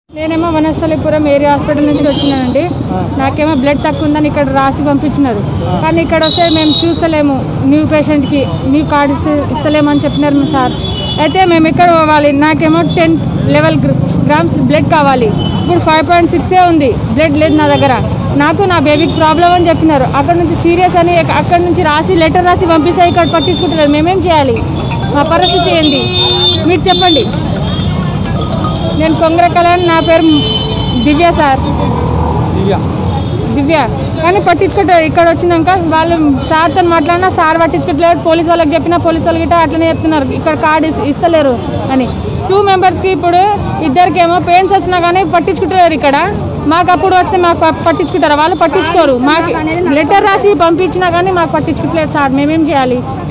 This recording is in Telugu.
నేనేమో వనస్థలిపురం ఏరియా హాస్పిటల్ నుంచి వచ్చినానండి నాకేమో బ్లడ్ తక్కువ ఉందని ఇక్కడ రాసి పంపించినారు కానీ ఇక్కడ వస్తే మేము చూస్తలేము న్యూ పేషెంట్కి న్యూ కార్డు ఇస్- ఇస్తలేము అని చెప్పినారు సార్ అయితే మేము ఎక్కడ పోవాలి నాకేమో టెన్ లెవెల్ గ్రామ్స్ బ్లడ్ కావాలి ఇప్పుడు ఫైవ్ పాయింట్ సిక్సే ఉంది బ్లడ్ లేదు నా దగ్గర నాకు నా బేబీకి ప్రాబ్లం అని చెప్పినారు అక్కడ నుంచి సీరియస్ అని అక్కడ నుంచి రాసి లెటర్ రాసి పంపిస్తే ఇక్కడ పట్టించుకుంటున్నారు మేమేం చేయాలి మా పరిస్థితి ఏంటి మీరు చెప్పండి నేను కొంగర కళ్యాణ్ నా పేరు దివ్య సార్ దివ్య కానీ పట్టించుకుంటారు ఇక్కడ వచ్చినాక వాళ్ళు సార్తో మాట్లాడినా సార్ పట్టించుకోవట్లేదు పోలీస్ వాళ్ళకి చెప్పినా పోలీస్ వాళ్ళకి గిట్ట అట్లనే చెప్తున్నారు ఇక్కడ కార్డు ఇస్- ఇస్తలేరు అని టూ మెంబర్స్కి ఇప్పుడు ఇద్దరికేమో పెయిన్స్ వచ్చినా కానీ పట్టించుకుంటారు ఇక్కడ మాకు అప్పుడు వస్తే మాకు ప- పట్టించుకుంటారు వాళ్ళు పట్టించుకోరు మాకు లెటర్ రాసి పంపించినా కానీ మాకు పట్టించుకోవట్లేదు సార్ మేమేం చేయాలి